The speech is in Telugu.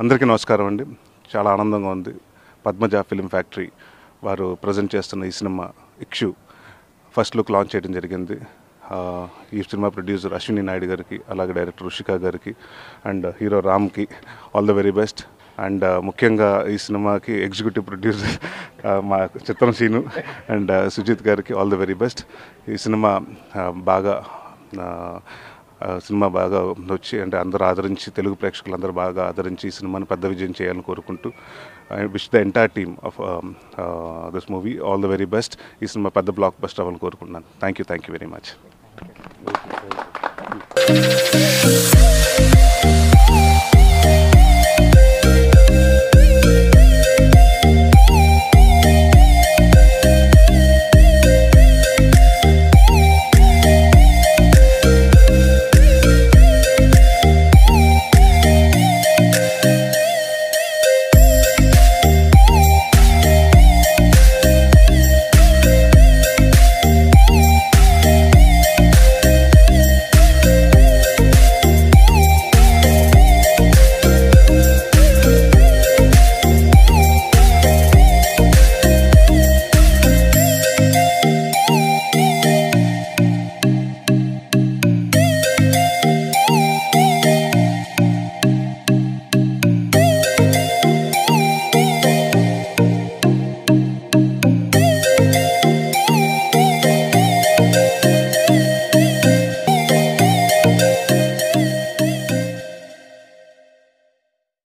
అందరికీ నమస్కారం అండి చాలా ఆనందంగా ఉంది పద్మజ ఫిలిం ఫ్యాక్టరీ వారు ప్రజెంట్ చేస్తున్న ఈ cinema Ikshu first look launch చేయడం జరిగింది ఆ, ఈ సినిమా ప్రొడ్యూసర్ అశ్విని నాయుడు గారికి అలాగే డైరెక్టర్ రుషిక గారికి అండ్ హీరో రామ్కి all the very best and ముఖ్యంగా ఈ సినిమాకి ఎగ్జిక్యూటివ్ ప్రొడ్యూసర్ మా చిత్రం సీను అండ్ సుజిత్ గారికి ఆల్ ద వెరీ బెస్ట్ ఈ సినిమా ఆ, బాగా ఆ, ఆ, సినిమా బాగా వచ్చి అంటే అందరూ ఆదరించి తెలుగు ప్రేక్షకులు అందరూ బాగా ఆదరించి ఈ సినిమాని పెద్ద విజయం చేయాలని కోరుకుంటూ I wish the entire team of this movie all the very best ఈ సినిమా పెద్ద బ్లాక్ బస్ట్ అవ్వాలని కోరుకుంటున్నాను thank you thank you very much